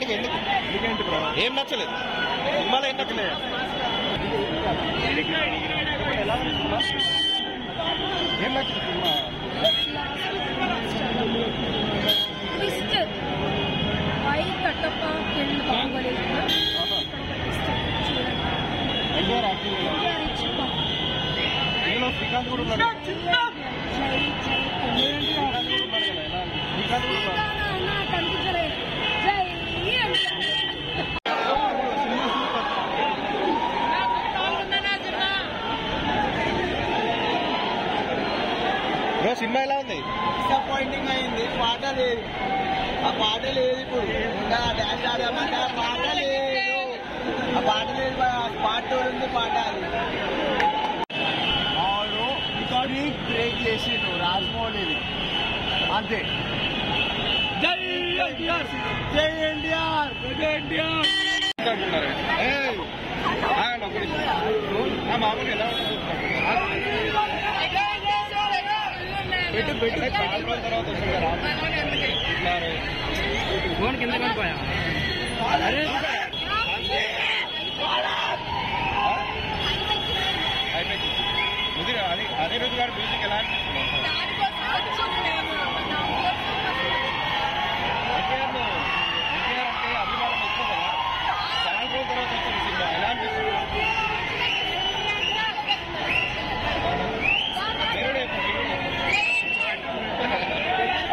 ఎందుకు ఎందుకు ఎందుకేంటి బ్రో ఏం నచ్చలేదు సినిమాలో ఏం నచ్చలేదు ఏం నచ్చింది cinema twist why Kattappa kill Baahubali NTR acting ఇందులో శ్రీకాంత్ కూడా ఉన్నాడు శ్రీకాంత్ కూడా ఉన్నాడు కదా ఎలా శ్రీకాంత్ కూడా ఉన్నాడు కనిపించలేదు జై సినిమా సూపర్ బ్రో సినిమా ఎలా ఉంది డిసప్పాయింటింగ్ అయింది పాట లేదు ఆ పాట లేదు ఇప్పుడు ఇంకా డాన్స్ ఆడామంటే ఆ పాట లేదు ఆ పాట లేదు ఆ పాట ఉంది పాట అది వాడు రికార్డింగ్ బ్రేక్ చేసిండు రాజమౌళి ఇది అంతే జై ఎన్టీఆర్ జై ఎన్టీఆర్ జై ఎన్టీఆర్ అంటున్నారు ఏయ్, ఆగండి ఒక్క నిమిషం. ఆ మామూలు ఎలా ఉంటుంది పెట్టు పెట్టు చాలా రోజుల తర్వాత వస్తుంది కదా ఇట్లారు. ఫోన్ కింద పడిపోయా అరే అయిపోయింది ముదిరి అది అదే రోజు గారు మ్యూజిక్ ఎలా అనిపించింది